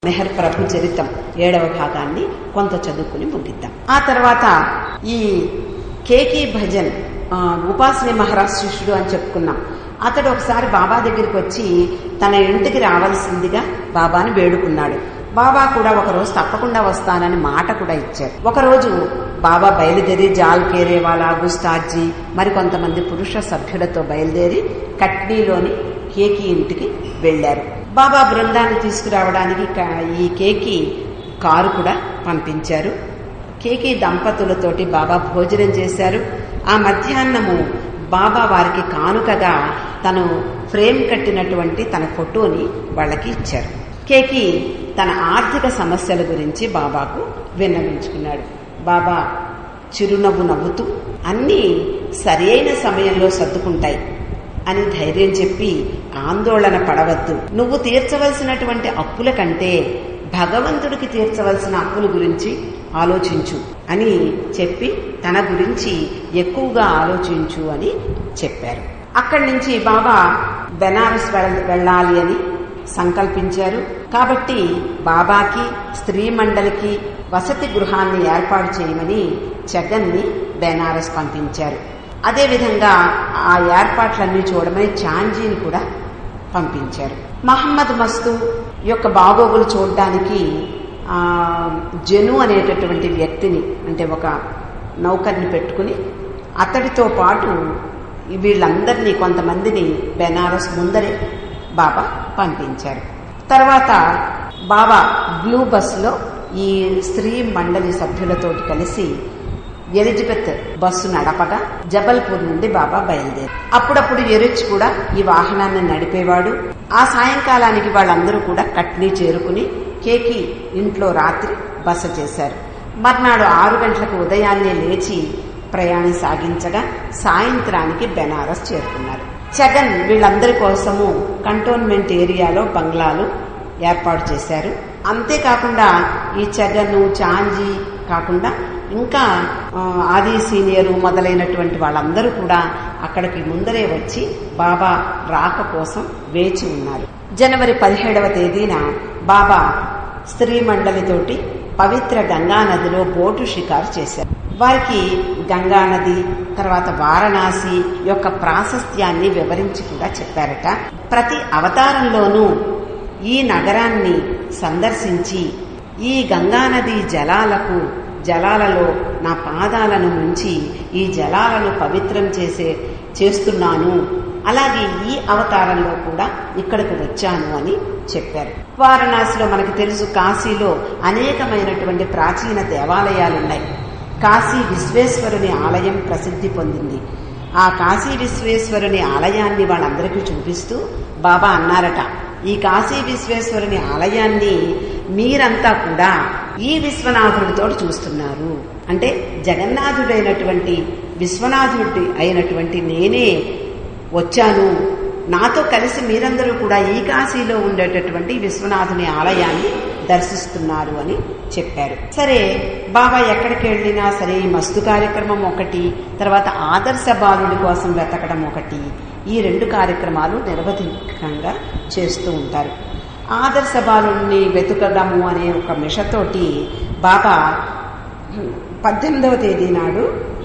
మెహర్ ప్రభు చరితం ఏడవ భాగాన్ని కొంత చదువుకుని ముగిద్దాం ఆ తర్వాత ఈ కేకీ భజన్ ఆ, ఉపాసని మహారాజ్ శిష్యుడు అని చెప్పుకున్నాం అతడు ఒకసారి బాబా దగ్గరికి వచ్చి తన ఇంటికి రావాల్సిందిగా బాబాని వేడుకున్నాడు బాబా కూడా ఒకరోజు తప్పకుండా వస్తానని మాట కూడా ఇచ్చారు ఒకరోజు బాబా బయలుదేరి జాల్ కేరేవాలా గుస్తాజీ మరి కొంతమంది పురుష సభ్యులతో బయలుదేరి కట్నీలోని కేకి ఇంటికి వెళ్లారు బాబా బృందాన్ని తీసుకురావడానికి క- ఈ కేకి కారు కూడా పంపించారు కేకి దంపతులతోటి బాబా భోజనం చేశారు ఆ మధ్యాహ్నము బాబా వారికి కానుకగా తను ఫ్రేమ్ కట్టినటువంటి తన ఫోటోని వాళ్ళకి ఇచ్చారు కేకి తన ఆర్థిక సమస్యల గురించి బాబాకు విన్నవించుకున్నాడు బాబా చిరునవ్వు నవ్వుతూ అన్నీ సరైన సమయంలో సర్దుకుంటాయి అని ధైర్యం చెప్పి ఆందోళన పడవద్దు నువ్వు తీర్చవలసినటువంటి అప్పుల కంటే భగవంతుడికి తీర్చవలసిన అప్పుల గురించి ఆలోచించు అని చెప్పి తన గురించి ఎక్కువగా ఆలోచించు అని చెప్పారు అక్కడి నుంచి బాబా బెనారస్ వెళ్- వెళ్ళాలి అని సంకల్పించారు కాబట్టి బాబాకి స్త్రీ మండలికి వసతి గృహాన్ని ఏర్పాటు చేయమని జగన్ని బెనారస్ పంపించారు అదేవిధంగా ఆ ఏర్పాట్లన్నీ చూడమని చాంజీని కూడా పంపించారు మహమ్మద్ మస్తు యొక్క బాగోగులు చూడడానికి ఆ, జను అనేటటువంటి వ్యక్తిని అంటే ఒక నౌకర్ని పెట్టుకుని అతడితో పాటు వీళ్ళందరినీ కొంతమందిని బెనారస్ ముందరే బాబా పంపించారు తర్వాత బాబా బ్లూ బస్సులో ఈ స్త్రీ మండలి సభ్యులతోటి కలిసి ఎలిజబెత్ బస్సు నడపగా జబల్పూర్ నుండి బాబా బయలుదేరి అప్పుడప్పుడు ఎరుచ్ కూడా ఈ వాహనాన్ని నడిపేవాడు ఆ సాయంకాలానికి వాళ్ళందరూ కూడా కట్నీ చేరుకుని కేకి ఇంట్లో రాత్రి బస చేశారు మర్నాడు ఆరు గంటలకు ఉదయాన్నే లేచి ప్రయాణం సాగించగా సాయంత్రానికి బెనారస్ చేరుకున్నారు జగన్ వీళ్ళందరి కోసము కంటోన్మెంట్ ఏరియాలో బంగ్లాలు ఏర్పాటు చేశారు అంతేకాకుండా ఈ చెగను చాంజీ కాకుండా ఇంకా ఆ, ఆది సీనియరు మొదలైనటువంటి వాళ్ళందరూ కూడా అక్కడికి ముందరే వచ్చి బాబా రాక కోసం వేచి ఉన్నారు జనవరి పదిహేడవ తేదీన బాబా స్త్రీ మండలితోటి పవిత్ర గంగా నదిలో బోటు షికారు చేశారు వారికి గంగా నది తర్వాత వారణాసి యొక్క ప్రాశస్త్యాన్ని వివరించి కూడా చెప్పారట ప్రతి అవతారంలోనూ ఈ నగరాన్ని సందర్శించి ఈ గంగానది జలాలకు జలాలలో నా పాదాలను ముంచి ఈ జలాలను పవిత్రం చేసే చేస్తున్నాను అలాగే ఈ అవతారంలో కూడా ఇక్కడికి వచ్చాను అని చెప్పారు వారణాసిలో మనకు తెలుసు కాశీలో అనేకమైనటువంటి ప్రాచీన దేవాలయాలున్నాయి కాశీ విశ్వేశ్వరుని ఆలయం ప్రసిద్ధి పొందింది ఆ కాశీ విశ్వేశ్వరుని ఆలయాన్ని వాళ్ళందరికీ చూపిస్తూ బాబా అన్నారట ఈ కాశీ విశ్వేశ్వరుని ఆలయాన్ని మీరంతా కూడా ఈ విశ్వనాథుడితో చూస్తున్నారు అంటే జగన్నాథుడైనటువంటి విశ్వనాథుడి అయినటువంటి నేనే వచ్చాను నాతో కలిసి మీరందరూ కూడా ఈ కాశీలో ఉండేటటువంటి విశ్వనాథుని ఆలయాన్ని దర్శిస్తున్నారు అని చెప్పారు సరే బాబా ఎక్కడికి వెళ్ళినా సరే ఈ మస్తు కార్యక్రమం ఒకటి తర్వాత ఆదర్శ బాలుడి కోసం వెతకడం ఒకటి ఈ రెండు కార్యక్రమాలు నిరవధికంగా చేస్తూ ఉంటారు ఆదర్శ బాలుడిని వెతుకడము అనే ఒక మిషతోటి బాబా పద్దెనిమిదవ తేదీ నాడు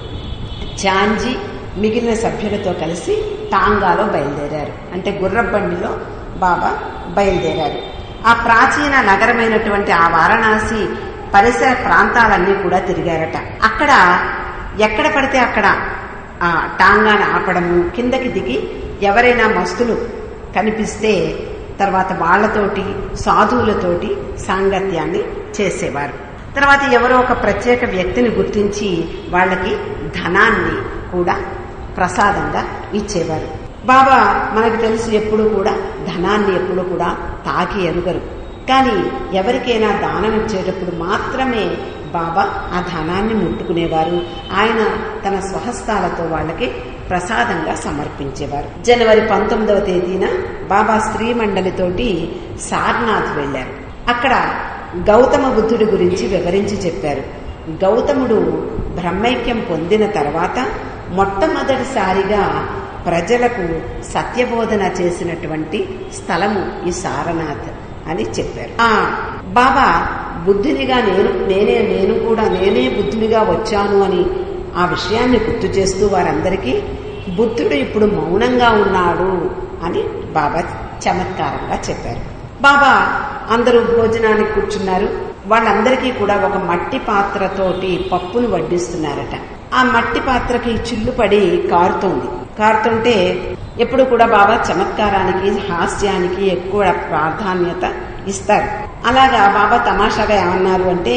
చాంజీ మిగిలిన సభ్యులతో కలిసి టాంగాలో బయలుదేరారు అంటే గుర్రబండిలో బాబా బయలుదేరారు ఆ ప్రాచీన నగరమైనటువంటి ఆ వారణాసి పరిసర ప్రాంతాలన్నీ కూడా తిరిగారట అక్కడ ఎక్కడ పడితే అక్కడ ఆ టాంగాను ఆపడము కిందకి దిగి ఎవరైనా మస్తులు కనిపిస్తే తర్వాత వాళ్ళతోటి సాధువులతోటి సాంగత్యాన్ని చేసేవారు తర్వాత ఎవరో ఒక ప్రత్యేక వ్యక్తిని గుర్తించి వాళ్ళకి ధనాన్ని కూడా ప్రసాదంగా ఇచ్చేవారు బాబా మనకు తెలుసు ఎప్పుడు కూడా ధనాన్ని ఎప్పుడు కూడా తాకి ఎరుగరు కానీ ఎవరికైనా దానం ఇచ్చేటప్పుడు మాత్రమే బాబా ఆ ధనాన్ని ముట్టుకునేవారు ఆయన తన స్వహస్తాలతో వాళ్ళకి ప్రసాదంగా సమర్పించేవారు జనవరి పంతొమ్మిదవ తేదీన బాబా స్త్రీ మండలితోటి సార్నాథ్ వెళ్లారు అక్కడ గౌతమ బుద్ధుడి గురించి వివరించి చెప్పారు గౌతముడు బ్రహ్మైక్యం పొందిన తర్వాత మొట్టమొదటిసారిగా ప్రజలకు సత్యబోధన చేసినటువంటి స్థలము ఈ సారనాథ్ అని చెప్పారు ఆ బాబా బుద్ధునిగా నేను నేనే నేను కూడా నేనే బుద్ధునిగా వచ్చాను అని ఆ విషయాన్ని గుర్తు చేస్తూ వారందరికీ బుద్ధుడు ఇప్పుడు మౌనంగా ఉన్నాడు అని బాబా చమత్కారంగా చెప్పారు బాబా అందరూ భోజనానికి కూర్చున్నారు వాళ్ళందరికీ కూడా ఒక మట్టి పాత్రతోటి పప్పును వడ్డిస్తున్నారట ఆ మట్టి పాత్రకి చిల్లు పడి కారుతోంది కారుతుంటే ఎప్పుడు కూడా బాబా చమత్కారానికి హాస్యానికి ఎక్కువ ప్రాధాన్యత ఇస్తారు అలాగా బాబా తమాషాగా ఏమన్నారు అంటే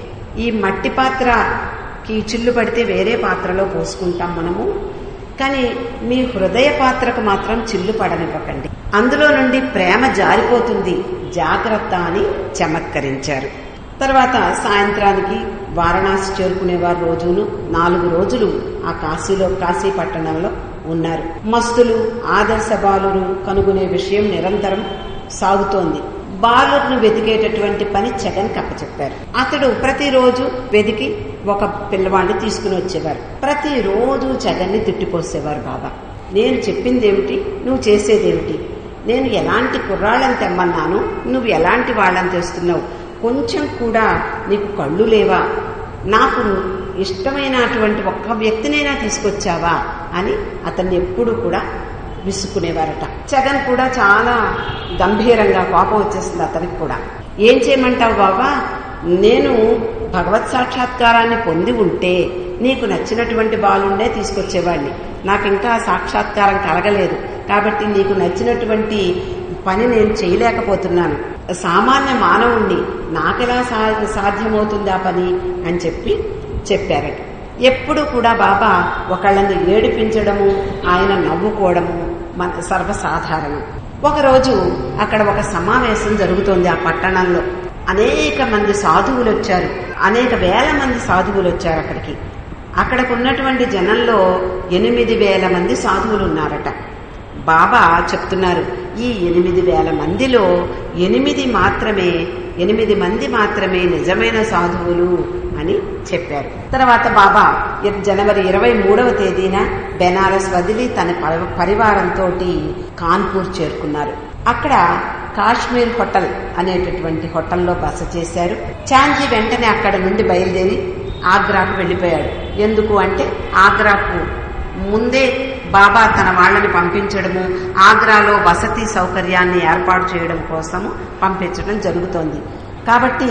ఈ మట్టి పాత్రకి చిల్లు పడితే వేరే పాత్రలో పోసుకుంటాం మనము కానీ మీ హృదయ పాత్రకు మాత్రం చిల్లు పడనివ్వకండి అందులో నుండి ప్రేమ జారిపోతుంది జాగ్రత్త అని చమత్కరించారు తర్వాత సాయంత్రానికి వారణాసి చేరుకునేవారు రోజును నాలుగు రోజులు ఆ కాశీలో కాశీ పట్టణంలో ఉన్నారు మస్తులు ఆదర్శ బాలురు కనుగొనే విషయం నిరంతరం సాగుతోంది బాలుర్ను వెతికేటటువంటి పని జగన్ కప్పచెప్పారు అతడు ప్రతిరోజు వెతికి ఒక పిల్లవాడిని తీసుకుని వచ్చేవారు ప్రతిరోజు జగన్ని తిట్టిపోసేవారు బాబా నేను చెప్పిందేమిటి నువ్వు చేసేదేమిటి నేను ఎలాంటి కుర్రాళ్ళని తెమ్మన్నాను నువ్వు ఎలాంటి వాళ్ళని తెస్తున్నావు కొంచెం కూడా నీకు కళ్ళు లేవా నాకు ఇష్టమైనటువంటి ఒక్క వ్యక్తినైనా తీసుకొచ్చావా అని అతన్ని ఎప్పుడు కూడా విసుక్కునేవారట జగన్ కూడా చాలా గంభీరంగా కోపం వచ్చేసింది అతనికి కూడా ఏం చేయమంటావు బాబా నేను భగవత్ సాక్షాత్కారాన్ని పొంది ఉంటే నీకు నచ్చినటువంటి బాలుండే తీసుకొచ్చేవాడిని నాకు ఇంకా సాక్షాత్కారం కలగలేదు కాబట్టి నీకు నచ్చినటువంటి పని నేను చేయలేకపోతున్నాను సామాన్య మానవుణ్ణి నాకెలా సా సాధ్యమవుతుంది ఆ పని అని చెప్పి చెప్పారట ఎప్పుడు కూడా బాబా ఒకళ్ళని ఏడిపించడము ఆయన నవ్వుకోవడము మన సర్వసాధారణం ఒకరోజు అక్కడ ఒక సమావేశం జరుగుతోంది ఆ పట్టణంలో అనేక మంది సాధువులు వచ్చారు అనేక వేల మంది సాధువులు వచ్చారు అక్కడికి అక్కడికి ఉన్నటువంటి జనంలో ఎనిమిది వేల మంది సాధువులు ఉన్నారట బాబా చెప్తున్నారు ఈ ఎనిమిది వేల మందిలో ఎనిమిది మాత్రమే ఎనిమిది మంది మాత్రమే నిజమైన సాధువులు అని చెప్పారు తర్వాత బాబా జనవరి ఇరవై మూడవ తేదీన బెనారస్ వదిలి తన పరివారంతో కాన్పూర్ చేరుకున్నారు అక్కడ కాశ్మీర్ హోటల్ అనేటటువంటి హోటల్లో బస చేశారు చాంజీ వెంటనే అక్కడ నుండి బయలుదేరి ఆగ్రాకు వెళ్ళిపోయాడు ఎందుకు అంటే ఆగ్రాకు ముందే బాబా తన వాళ్ళని పంపించడము ఆగ్రాలో వసతి సౌకర్యాన్ని ఏర్పాటు చేయడం కోసము పంపించడం జరుగుతోంది కాబట్టి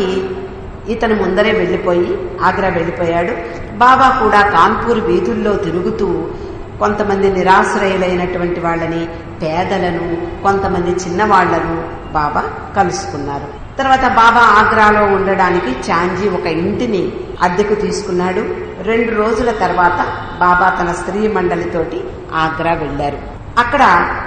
ఇతను ముందరే వెళ్ళిపోయి ఆగ్రా వెళ్ళిపోయాడు బాబా కూడా కాన్పూర్ వీధుల్లో తిరుగుతూ కొంతమంది నిరాశ్రయులైనటువంటి వాళ్ళని పేదలను కొంతమంది చిన్నవాళ్లను బాబా కలుసుకున్నారు తర్వాత బాబా ఆగ్రాలో ఉండడానికి చాంజీ ఒక ఇంటిని అద్దెకు తీసుకున్నాడు రెండు రోజుల తర్వాత బాబా తన స్త్రీ మండలితోటి ఆగ్రా వెళ్లారు అక్కడ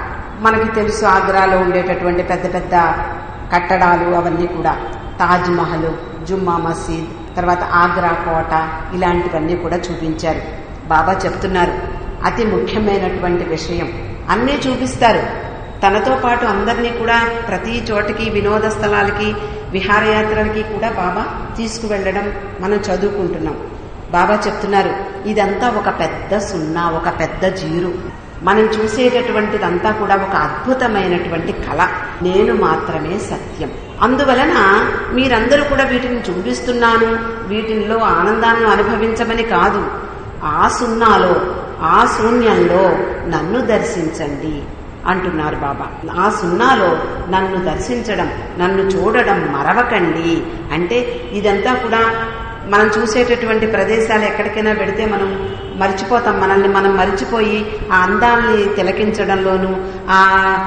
మనకి తెలుసు ఆగ్రాలో ఉండేటటువంటి పెద్ద పెద్ద కట్టడాలు అవన్నీ కూడా తాజ్ మహల్ జుమ్మా మసీద్ తర్వాత ఆగ్రా కోట ఇలాంటివన్నీ కూడా చూపించారు బాబా చెప్తున్నారు అతి ముఖ్యమైనటువంటి విషయం అన్నీ చూపిస్తారు తనతో పాటు అందరినీ కూడా ప్రతి చోటకి వినోద స్థలాలకి విహారయాత్రలకి కూడా బాబా తీసుకువెళ్ళడం మనం చదువుకుంటున్నాం బాబా చెప్తున్నారు ఇదంతా ఒక పెద్ద సున్నా ఒక పెద్ద జీరు మనం చూసేటటువంటిదంతా కూడా ఒక అద్భుతమైనటువంటి కళ నేను మాత్రమే సత్యం అందువలన మీరందరూ కూడా వీటిని చూపిస్తున్నాను వీటిల్లో ఆనందాన్ని అనుభవించమని కాదు ఆ సున్నాలో ఆ శూన్యంలో నన్ను దర్శించండి అంటున్నారు బాబా ఆ సున్నాలో నన్ను దర్శించడం నన్ను చూడడం మరవకండి అంటే ఇదంతా కూడా మనం చూసేటటువంటి ప్రదేశాలు ఎక్కడికైనా పెడితే మనం మర్చిపోతాం మనల్ని మనం మర్చిపోయి ఆ అందాన్ని తిలకించడంలోనూ ఆ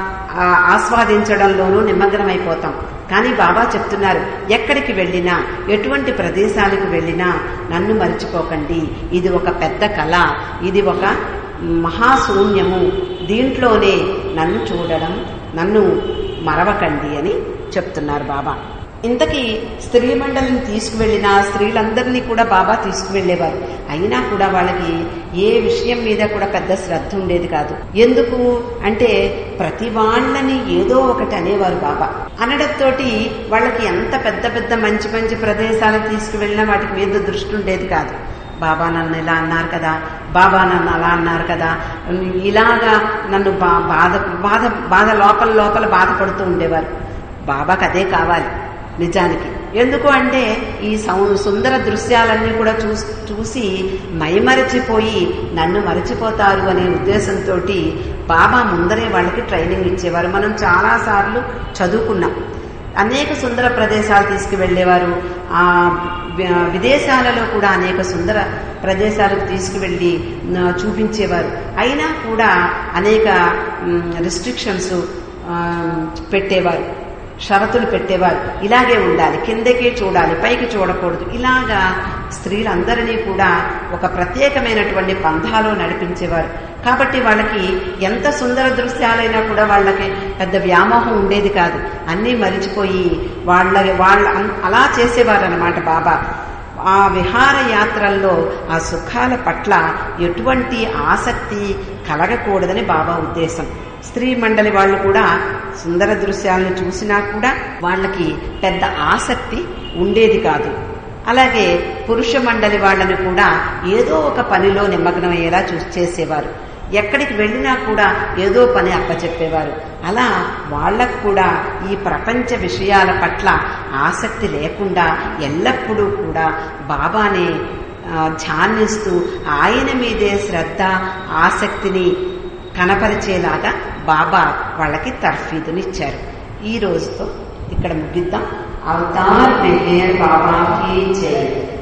ఆస్వాదించడంలోనూ నిమగ్నమైపోతాం కానీ బాబా చెప్తున్నారు ఎక్కడికి వెళ్ళినా ఎటువంటి ప్రదేశాలకు వెళ్ళినా నన్ను మర్చిపోకండి ఇది ఒక పెద్ద కళ ఇది ఒక మహాశూన్యము దీంట్లోనే నన్ను చూడడం నన్ను మరవకండి అని చెప్తున్నారు బాబా ఇంతకీ స్త్రీ మండలిని తీసుకువెళ్ళిన స్త్రీలందరినీ కూడా బాబా తీసుకువెళ్లేవారు అయినా కూడా వాళ్ళకి ఏ విషయం మీద కూడా పెద్ద శ్రద్ధ ఉండేది కాదు ఎందుకు అంటే ప్రతి వాళ్ళని ఏదో ఒకటి అనేవారు బాబా అనడంతో వాళ్ళకి ఎంత పెద్ద పెద్ద మంచి మంచి ప్రదేశాలకు తీసుకువెళ్ళినా వాటికి మీద దృష్టి ఉండేది కాదు బాబా నన్ను ఇలా అన్నారు కదా బాబా నన్ను అలా అన్నారు కదా ఇలాగా నన్ను బాధ బాధ బాధ లోపల లోపల బాధపడుతూ ఉండేవారు బాబాకి అదే కావాలి నిజానికి ఎందుకు అంటే ఈ సౌ- సుందర దృశ్యాలన్నీ కూడా చూస్ చూసి మైమరచిపోయి నన్ను మరచిపోతారు అనే ఉద్దేశంతో బాబా ముందరే వాళ్ళకి ట్రైనింగ్ ఇచ్చేవారు మనం చాలాసార్లు చదువుకున్నాం అనేక సుందర ప్రదేశాలు తీసుకువెళ్ళేవారు ఆ వి- విదేశాలలో కూడా అనేక సుందర ప్రదేశాలకు తీసుకువెళ్ళి న- చూపించేవారు అయినా కూడా అనేక రిస్ట్రిక్షన్స్ పెట్టేవారు షరతులు పెట్టేవారు ఇలాగే ఉండాలి కిందకే చూడాలి పైకి చూడకూడదు ఇలాగా స్త్రీలందరినీ కూడా ఒక ప్రత్యేకమైనటువంటి పంథాలో నడిపించేవారు కాబట్టి వాళ్ళకి ఎంత సుందర దృశ్యాలైనా కూడా వాళ్ళకి పెద్ద వ్యామోహం ఉండేది కాదు అన్నీ మరిచిపోయి వాళ్ళ వాళ్ళ అన్- అలా చేసేవారు అనమాట బాబా ఆ విహార యాత్రల్లో ఆ సుఖాల పట్ల ఎటువంటి ఆసక్తి కలగకూడదని బాబా ఉద్దేశం స్త్రీ మండలి వాళ్ళు కూడా సుందర దృశ్యాలను చూసినా కూడా వాళ్ళకి పెద్ద ఆసక్తి ఉండేది కాదు అలాగే పురుష మండలి వాళ్ళని కూడా ఏదో ఒక పనిలో నిమగ్నమయ్యేలా చూ చేసేవారు ఎక్కడికి వెళ్ళినా కూడా ఏదో పని అప్పచెప్పేవారు అలా వాళ్ళకు కూడా ఈ ప్రపంచ విషయాల పట్ల ఆసక్తి లేకుండా ఎల్లప్పుడూ కూడా బాబానే ఆ, ధ్యానిస్తూ ఆయన మీదే శ్రద్ధ ఆసక్తిని కనపరిచేలాగా బాబా వాళ్ళకి తర్ఫీదునిచ్చారు ఈ రోజుతో ఇక్కడ ముగిద్దాం అవతార్ మెహర్ బాబాకి జై